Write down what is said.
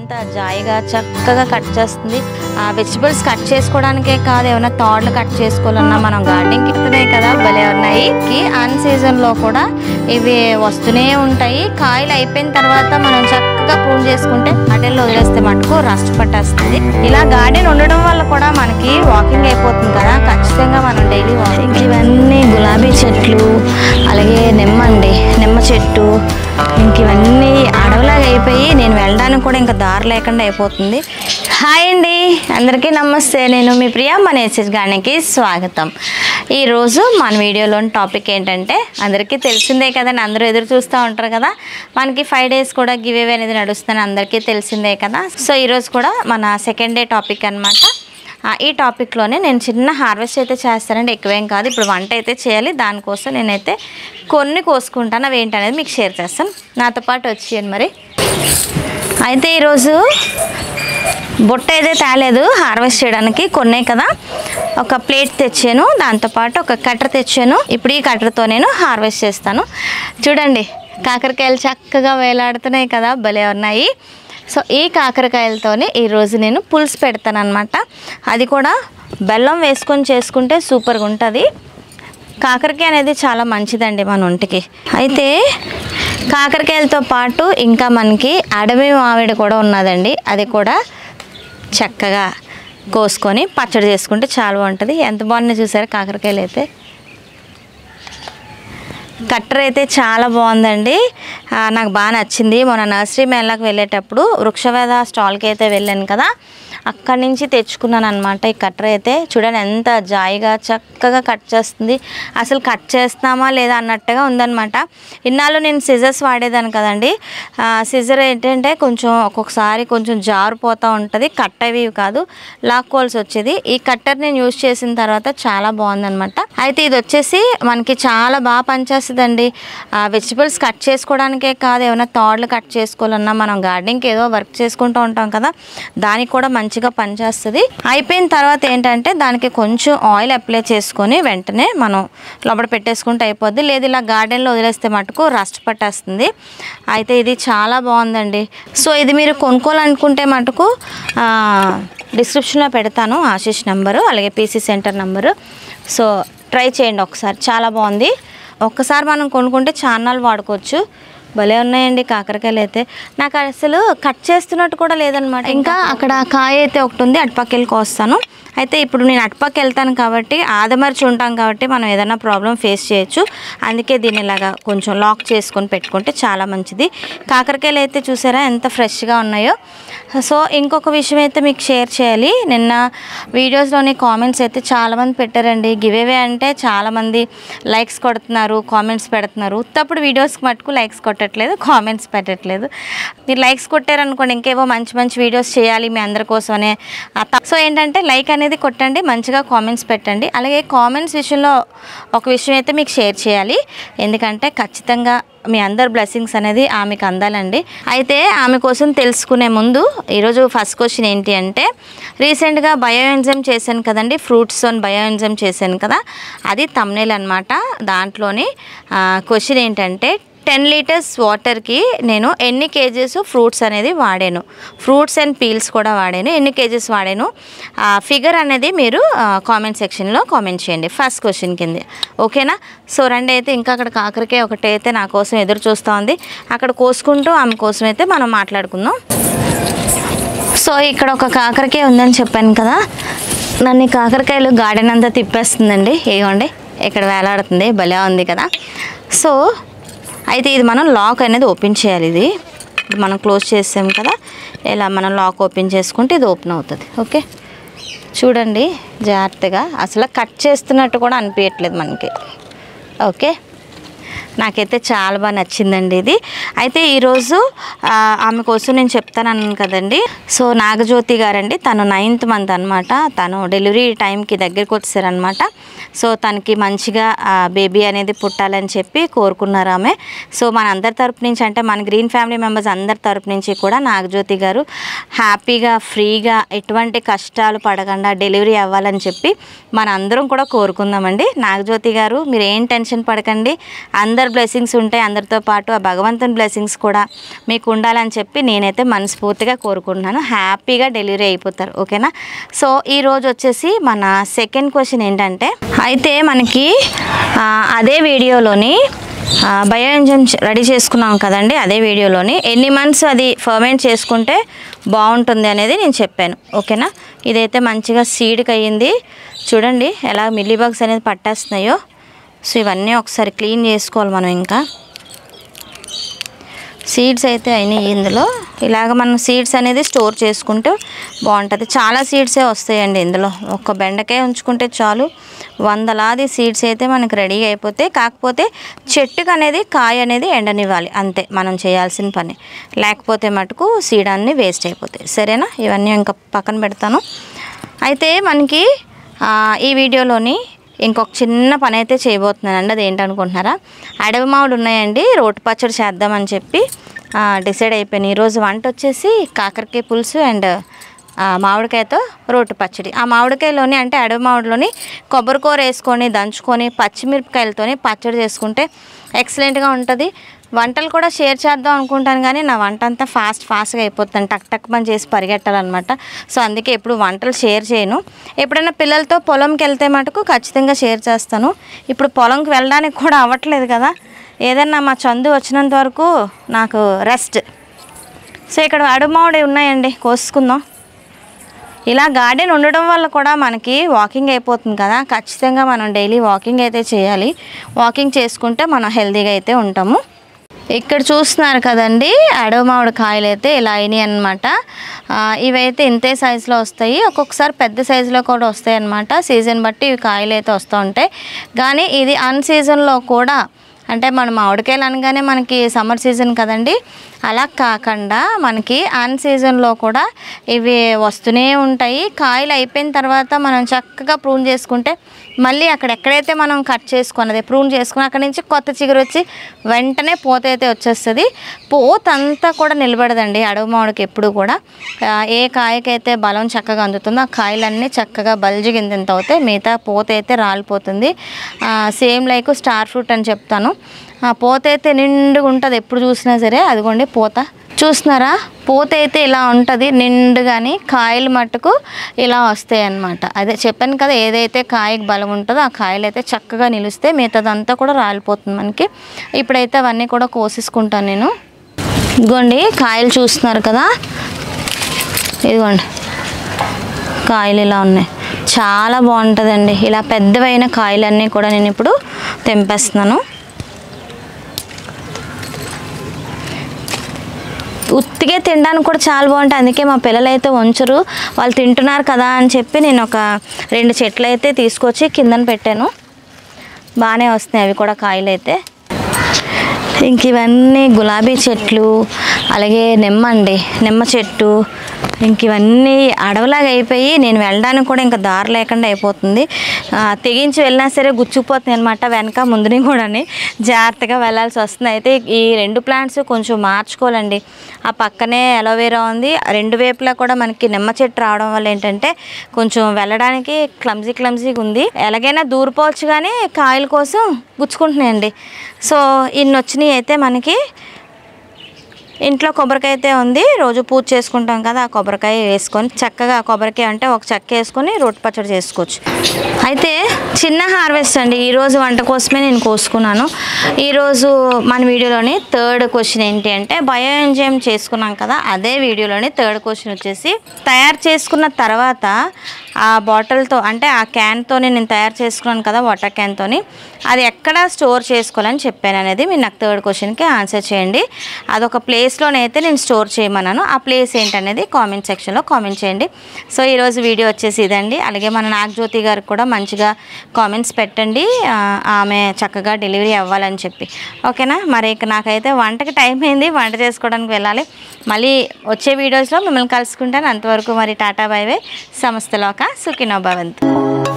ఎంత జాయిగా చక్కగా కట్ చేస్తుంది ఆ వెజిటబుల్స్ కట్ చేసుకోవడానికే కాదు ఏమైనా తాడ్లు కట్ చేసుకోవాలన్నా మనం గార్డెనింగ్ ఇస్తున్నాయి కదా భలే ఉన్నాయి కి అన్ సీజన్లో కూడా ఇవి వస్తూనే ఉంటాయి కాయలు అయిపోయిన తర్వాత మనం చక్కగా ప్రూన్ చేసుకుంటే గార్డెన్లో వదిలేస్తే మటుకు రస్ట్ పట్టేస్తుంది ఇలా గార్డెన్ ఉండడం వల్ల కూడా మనకి వాకింగ్ అయిపోతుంది కదా ఖచ్చితంగా మనం డైలీ వాకింగ్ ఇవన్నీ గులాబీ చెట్లు అలాగే నిమ్మ అండి నిమ్మ చెట్టు ఇంక ఇవన్నీ అడవిలాగా అయిపోయి నేను వెళ్ళడానికి కూడా ఇంకా దారి లేకుండా అయిపోతుంది హాయ్ అండి అందరికీ నమస్తే నేను మీ ప్రియా మన ఎస్ఎస్ గార్డెన్కి స్వాగతం ఈరోజు మన వీడియోలోని టాపిక్ ఏంటంటే అందరికీ తెలిసిందే కదండి అందరూ ఎదురు చూస్తూ ఉంటారు కదా మనకి ఫైవ్ డేస్ కూడా గివ్ అవే అనేది నడుస్తుంది అందరికీ తెలిసిందే కదా సో ఈరోజు కూడా మన సెకండ్ డే టాపిక్ అనమాట ఆ, ఈ టాపిక్లోనే నేను చిన్న హార్వెస్ట్ అయితే చేస్తానండి ఎక్కువేం కాదు ఇప్పుడు వంట అయితే చేయాలి దానికోసం నేనైతే కొన్ని కోసుకుంటాను అవి ఏంటనేది మీకు షేర్ చేస్తాను నాతో పాటు వచ్చేయండి మరి అయితే ఈరోజు బొట్ట అయితే తేలేదు హార్వెస్ట్ చేయడానికి కొన్నే కదా ఒక ప్లేట్ తెచ్చాను దాంతోపాటు ఒక కట్టర్ తెచ్చాను ఇప్పుడు ఈ కట్టర్తో నేను హార్వెస్ట్ చేస్తాను చూడండి కాకరకాయలు చక్కగా వేలాడుతున్నాయి కదా భలే ఉన్నాయి సో ఈ కాకరకాయలతోనే ఈరోజు నేను పులుసు పెడతాను అనమాట అది కూడా బెల్లం వేసుకొని చేసుకుంటే సూపర్గా ఉంటుంది కాకరకాయ అనేది చాలా మంచిదండి మన ఒంటికి అయితే కాకరకాయలతో పాటు ఇంకా మనకి అడవి మామిడి కూడా ఉన్నదండి అది కూడా చక్కగా కోసుకొని పచ్చడి చేసుకుంటే చాలా బాగుంటుంది ఎంత బాగున్నాయి చూసారు కాకరకాయలు అయితే కట్టర్ అయితే చాలా బాగుందండి ఆ, నాకు బాగా నచ్చింది మొన్న నర్సరీ మేళకు వెళ్ళేటప్పుడు వృక్షవేద స్టాల్కి అయితే వెళ్ళాను కదా అక్కడి నుంచి తెచ్చుకున్నాను అనమాట ఈ కట్టర్ అయితే చూడండి ఎంత జాయిగా చక్కగా కట్ చేస్తుంది అసలు కట్ చేస్తామా లేదా అన్నట్టుగా ఉందన్నమాట ఇన్నాళ్ళు నేను సిజర్స్ వాడేదాన్ని కదండి సిజర్ ఏంటంటే కొంచెం ఒక్కొక్కసారి కొంచెం జారిపోతూ ఉంటుంది కట్ అవి కాదు లాక్కోవాల్సి వచ్చేది ఈ కట్టర్ నేను యూజ్ చేసిన తర్వాత చాలా బాగుందన్నమాట అయితే ఇది వచ్చేసి మనకి చాలా బాగా పనిచేస్తుందండి వెజిటబుల్స్ కట్ చేసుకోవడానికే కాదు ఏమైనా తాడ్లు కట్ చేసుకోవాలన్నా మనం గార్డెనింగ్కి ఏదో వర్క్ చేసుకుంటూ ఉంటాం కదా దానికి కూడా మంచిగా పనిచేస్తుంది అయిపోయిన తర్వాత ఏంటంటే దానికి కొంచెం ఆయిల్ అప్లై చేసుకొని వెంటనే మనం లోపల పెట్టేసుకుంటే అయిపోద్ది లేదు ఇలా గార్డెన్లో వదిలేస్తే మటుకు రస్ట్ పట్టేస్తుంది అయితే ఇది చాలా బాగుందండి సో ఇది మీరు కొనుక్కోవాలనుకుంటే మటుకు ఆ, డిస్క్రిప్షన్లో పెడతాను ఆశీష్ నెంబరు అలాగే PC centre number so try చేయండి ఒకసారి చాలా బాగుంది ఒక్కసారి మనం కొనుక్కుంటే చాన్నాళ్ళు వాడుకోవచ్చు భలే ఉన్నాయండి కాకరకాయలు అయితే నాకు అసలు కట్ చేస్తున్నట్టు కూడా లేదనమాట ఇంకా అక్కడ కాయ అయితే ఒకటి ఉంది అటుపక్క వెళ్ళి కోస్తాను అయితే ఇప్పుడు నేను అటుపక్క వెళ్తాను కాబట్టి ఆదమర్చి ఉంటాం కాబట్టి మనం ఏదైనా ప్రాబ్లం ఫేస్ చేయొచ్చు అందుకే దీన్ని ఇలాగా కొంచెం లాక్ చేసుకొని పెట్టుకుంటే చాలా మంచిది కాకరకాయలు అయితే చూసారా ఎంత ఫ్రెష్గా ఉన్నాయో సో ఇంకొక విషయం అయితే మీకు షేర్ చేయాలి నిన్న వీడియోస్లోని కామెంట్స్ అయితే చాలామంది పెట్టారండి గివేవే అంటే చాలామంది లైక్స్ కొడుతున్నారు కామెంట్స్ పెడుతున్నారు ఉత్తప్పుడు వీడియోస్కి మటుకు లైక్స్ కొట్టట్లేదు కామెంట్స్ పెట్టట్లేదు మీరు లైక్స్ కొట్టారనుకోండి ఇంకేవో మంచి మంచి వీడియోస్ చేయాలి మీ అందరి కోసం అనే ఆ త- సో ఏంటంటే లైక్ అనేది కొట్టండి మంచిగా కామెంట్స్ పెట్టండి అలాగే కామెంట్స్ విషయంలో ఒక విషయం అయితే మీకు షేర్ చేయాలి ఎందుకంటే ఖచ్చితంగా మీ అందరి బ్లెస్సింగ్స్ అనేది ఆమెకు అందాలండి అయితే ఆమె కోసం తెలుసుకునే ముందు ఈరోజు ఫస్ట్ క్వశ్చన్ ఏంటి అంటే రీసెంట్గా బయో ఎంజైమ్ చేశాను కదండి ఫ్రూట్స్ ఆన్ బయో ఎంజైమ్ చేశాను కదా అది తమ్నేల్ అనమాట దాంట్లోని క్వశ్చన్ ఏంటంటే టెన్ లీటర్స్ వాటర్కి నేను ఎన్ని కేజెస్ ఫ్రూట్స్ అనేది వాడాను ఫ్రూట్స్ అండ్ పీల్స్ కూడా వాడాను ఎన్ని కేజెస్ వాడాను ఆ ఫిగర్ అనేది మీరు కామెంట్ సెక్షన్లో కామెంట్ చేయండి ఫస్ట్ క్వశ్చన్ కింద ఓకేనా సో రండి అయితే ఇంకా అక్కడ కాకరకాయ ఒకటి అయితే నా కోసం ఎదురు చూస్తూ ఉంది అక్కడ కోసుకుంటూ ఆమె కోసం అయితే మనం మాట్లాడుకుందాం సో ఇక్కడ ఒక కాకరకాయ ఉందని చెప్పాను కదా నన్ను ఈ కాకరకాయలు గార్డెన్ అంతా తిప్పేస్తుందండి ఇగోండి ఇక్కడ వేలాడుతుంది భలే ఉంది కదా సో అయితే ఇది మనం లాక్ అనేది ఓపెన్ చేయాలి ఇది ఇప్పుడు మనం క్లోజ్ చేసాం కదా ఇలా మనం లాక్ ఓపెన్ చేసుకుంటే ఇది ఓపెన్ అవుతుంది ఓకే చూడండి జాగ్రత్తగా అసలు కట్ చేస్తున్నట్టు కూడా అనిపించట్లేదు మనకి ఓకే నాకైతే చాలా బాగా నచ్చిందండి ఇది అయితే ఈరోజు ఆ, ఆమె కోసం నేను చెప్తాను కదండి సో నాగజ్యోతి గారండి తను నైన్త్ మంత్ అనమాట తను డెలివరీ టైంకి దగ్గరికి వచ్చారనమాట సో తనకి మంచిగా బేబీ అనేది పుట్టాలని చెప్పి కోరుకున్నారు ఆమె సో మన అందరి తరపు నుంచి అంటే మన గ్రీన్ ఫ్యామిలీ మెంబర్స్ అందరి తరపు నుంచి కూడా నాగజ్యోతి గారు హ్యాపీగా ఫ్రీగా ఎటువంటి కష్టాలు పడకుండా డెలివరీ అవ్వాలని చెప్పి మన అందరం కూడా కోరుకుందామండి నాగజ్యోతి గారు మీరు ఏం టెన్షన్ పడకండి అందరి బ్లెస్సింగ్స్ ఉంటాయి అందరితో పాటు ఆ భగవంతుని బ్లెస్సింగ్స్ కూడా మీకు ఉండాలని చెప్పి నేనైతే మనస్ఫూర్తిగా కోరుకుంటున్నాను హ్యాపీగా డెలివరీ అయిపోతారు ఓకేనా సో ఈ రోజు వచ్చేసి మన సెకండ్ క్వశ్చన్ ఏంటంటే అయితే మనకి ఆ, అదే వీడియోలోని బయో ఎంజైమ్ రెడీ చేసుకున్నాం కదండి అదే వీడియోలోని ఎన్ని మంత్స్ అది ఫర్మెంట్ చేసుకుంటే బాగుంటుంది అనేది నేను చెప్పాను ఓకేనా ఇదైతే మంచిగా సీడ్కి అయ్యింది చూడండి ఎలా మిల్లీబగ్స్ అనేది పట్టేస్తున్నాయో సో ఇవన్నీ ఒకసారి క్లీన్ చేసుకోవాలి మనం ఇంకా సీడ్స్ అయితే అయినాయి ఇందులో ఇలాగ మనం సీడ్స్ అనేది స్టోర్ చేసుకుంటే బాగుంటుంది చాలా సీడ్సే వస్తాయండి ఇందులో ఒక బెండకాయ ఉంచుకుంటే చాలు వందలాది సీడ్స్ అయితే మనకి రెడీ అయిపోతే కాకపోతే చెట్టుకు అనేది కాయ అనేది ఎండనివ్వాలి అంతే మనం చేయాల్సిన పని లేకపోతే మటుకు సీడ్ అన్నీ వేస్ట్ అయిపోతాయి సరేనా ఇవన్నీ ఇంకా పక్కన పెడతాను అయితే మనకి ఆ, ఈ వీడియోలోని ఇంకొక చిన్న పని అయితే చేయబోతున్నానండి అది ఏంటనుకుంటున్నారా అడవి మామిడి ఉన్నాయండి రోటి పచ్చడి చేద్దామని చెప్పి ఆ, డిసైడ్ అయిపోయాను ఈరోజు వంట వచ్చేసి కాకరకాయ పులుసు అండ్ ఆ, మామిడికాయతో రోటి పచ్చడి ఆ మామిడికాయలోని అంటే అడవి మామిడిలోని కొబ్బరికూర వేసుకొని దంచుకొని పచ్చిమిరపకాయలతోని పచ్చడి చేసుకుంటే ఎక్సలెంట్గా ఉంటుంది వంటలు కూడా షేర్ చేద్దాం అనుకుంటాను కానీ నా వంట అంతా ఫాస్ట్ ఫాస్ట్గా అయిపోతుంది టక్ టక్ పని చేసి పరిగెట్టాలన్నమాట సో అందుకే ఎప్పుడు వంటలు షేర్ చేయను ఎప్పుడైనా పిల్లలతో పొలంకి వెళ్తే మటుకు ఖచ్చితంగా షేర్ చేస్తాను ఇప్పుడు పొలంకి వెళ్ళడానికి కూడా అవ్వట్లేదు కదా ఏదన్నా మా చందు వచ్చినంత వరకు నాకు రెస్ట్ సో ఇక్కడ అడుమావుడి ఉన్నాయండి కోసుకుందాం ఇలా గార్డెన్ ఉండడం వల్ల కూడా మనకి వాకింగ్ అయిపోతుంది కదా ఖచ్చితంగా మనం డైలీ వాకింగ్ అయితే చేయాలి వాకింగ్ చేసుకుంటే మనం హెల్తీగా అయితే ఉంటాము ఇక్కడ చూస్తున్నారు కదండి అడవి మామిడి కాయలు అయితే ఇలా అయినాయి అనమాట ఇవైతే ఇంతే సైజులో వస్తాయి ఒక్కొక్కసారి పెద్ద సైజులో కూడా వస్తాయి అనమాట సీజన్ బట్టి ఇవి కాయలు అయితే వస్తూ ఉంటాయి కానీ ఇది అన్ సీజన్లో కూడా అంటే మనం మామిడికాయలు అనగానే మనకి సమ్మర్ సీజన్ కదండి అలా కాకుండా మనకి అన్ సీజన్లో కూడా ఇవి వస్తూనే ఉంటాయి కాయలు అయిపోయిన తర్వాత మనం చక్కగా ప్రూన్ చేసుకుంటే మళ్ళీ అక్కడ ఎక్కడైతే మనం కట్ చేసుకున్నది ప్రూన్ చేసుకుని అక్కడ నుంచి కొత్త చిగురు వచ్చి వెంటనే పూత అయితే వచ్చేస్తుంది పూత అంతా కూడా నిలబడదండి అడవి మామిడికి ఎప్పుడు కూడా ఆ, ఏ కాయకైతే బలం చక్కగా అందుతుందో ఆ కాయలన్నీ చక్కగా బల్జి గింజంత అవుతాయి మిగతా పూత అయితే రాలిపోతుంది సేమ్ లైక్ స్టార్ ఫ్రూట్ అని చెప్తాను ఆ పూత అయితే నిండుగా ఉంటుంది ఎప్పుడు చూసినా సరే అదిగోండి పూత చూస్తున్నారా పూత అయితే ఇలా ఉంటుంది నిండుగాని కాయలు మట్టుకు ఇలా వస్తాయి అన్నమాట అదే చెప్పాను కదా ఏదైతే కాయకు బలం ఉంటుందో ఆ కాయలు అయితే చక్కగా నిలిస్తే మిగతాదంతా కూడా రాలిపోతుంది మనకి ఇప్పుడైతే అవన్నీ కూడా కోసేసుకుంటాను నేను ఇదిగోండి కాయలు చూస్తున్నారు కదా ఇదిగోండి కాయలు ఇలా ఉన్నాయి చాలా బాగుంటుందండి ఇలా పెద్దవైన కాయలన్నీ కూడా నేను ఇప్పుడు తెంపేస్తున్నాను ఉత్తిగే తినడానికి కూడా చాలా బాగుంటాయి అందుకే మా పిల్లలు అయితే వంచరు వాళ్ళు తింటున్నారు కదా అని చెప్పి నేను ఒక రెండు చెట్లు అయితే తీసుకొచ్చి కిందన పెట్టాను బాగానే వస్తున్నాయి అవి కూడా కాయలు అయితే ఇంక ఇవన్నీ గులాబీ చెట్లు అలాగే నిమ్మ అండి నిమ్మ చెట్టు ఇంక ఇవన్నీ అడవిలాగా అయిపోయి నేను వెళ్ళడానికి కూడా ఇంకా దారి లేకుండా అయిపోతుంది ఆ, తెగించి వెళ్ళినా సరే గుచ్చుకుపోతుంది అనమాట వెనక ముందుని కూడా జాగ్రత్తగా వెళ్ళాల్సి వస్తుంది అయితే ఈ రెండు ప్లాంట్స్ కొంచెం మార్చుకోవాలండి ఆ పక్కనే అలోవేరా ఉంది ఆ రెండు వైపులా కూడా మనకి నిమ్మ చెట్టు రావడం వల్ల ఏంటంటే కొంచెం వెళ్ళడానికి క్లమ్జీ క్లమ్జీగా ఉంది ఎలాగైనా దూరిపోవచ్చు కానీ కాయల కోసం గుచ్చుకుంటున్నాయండి సో ఇన్ని వచ్చినాయి అయితే మనకి ఇంట్లో కొబ్బరికాయ అయితే ఉంది రోజు పూజ చేసుకుంటాం కదా ఆ కొబ్బరికాయ వేసుకొని చక్కగా ఆ కొబ్బరికాయ అంటే ఒక చెక్క వేసుకొని రొట్టె పచ్చడి చేసుకోవచ్చు అయితే చిన్న హార్వెస్ట్ అండి ఈరోజు వంట కోసమే నేను కోసుకున్నాను ఈరోజు మన వీడియోలోని థర్డ్ క్వశ్చన్ ఏంటి అంటే బయో ఎంజైమ్ చేసుకున్నాం కదా అదే వీడియోలోని థర్డ్ క్వశ్చన్ వచ్చేసి తయారు చేసుకున్న తర్వాత ఆ బాటిల్తో అంటే ఆ క్యాన్తో నేను తయారు చేసుకున్నాను కదా వాటర్ క్యాన్తోని అది ఎక్కడ స్టోర్ చేసుకోవాలని చెప్పాను అనేది మీరు నాకు థర్డ్ క్వశ్చన్కి ఆన్సర్ చేయండి అదొక ప్లేస్లోనైతే నేను స్టోర్ చేయమన్నాను ఆ ప్లేస్ ఏంటనేది కామెంట్ సెక్షన్లో కామెంట్ చేయండి సో ఈరోజు వీడియో వచ్చేసి ఇదండి అలాగే మన నాగజ్యోతి గారికి కూడా మంచిగా కామెంట్స్ పెట్టండి ఆ, ఆమె చక్కగా డెలివరీ అవ్వాలని చెప్పి ఓకేనా మరి ఇక నాకైతే వంటకి టైం అయింది వంట చేసుకోవడానికి వెళ్ళాలి మళ్ళీ వచ్చే వీడియోస్లో మిమ్మల్ని కలుసుకుంటాను అంతవరకు మరి టాటా బై బై సంస్థలోక సుఖినో భవంతు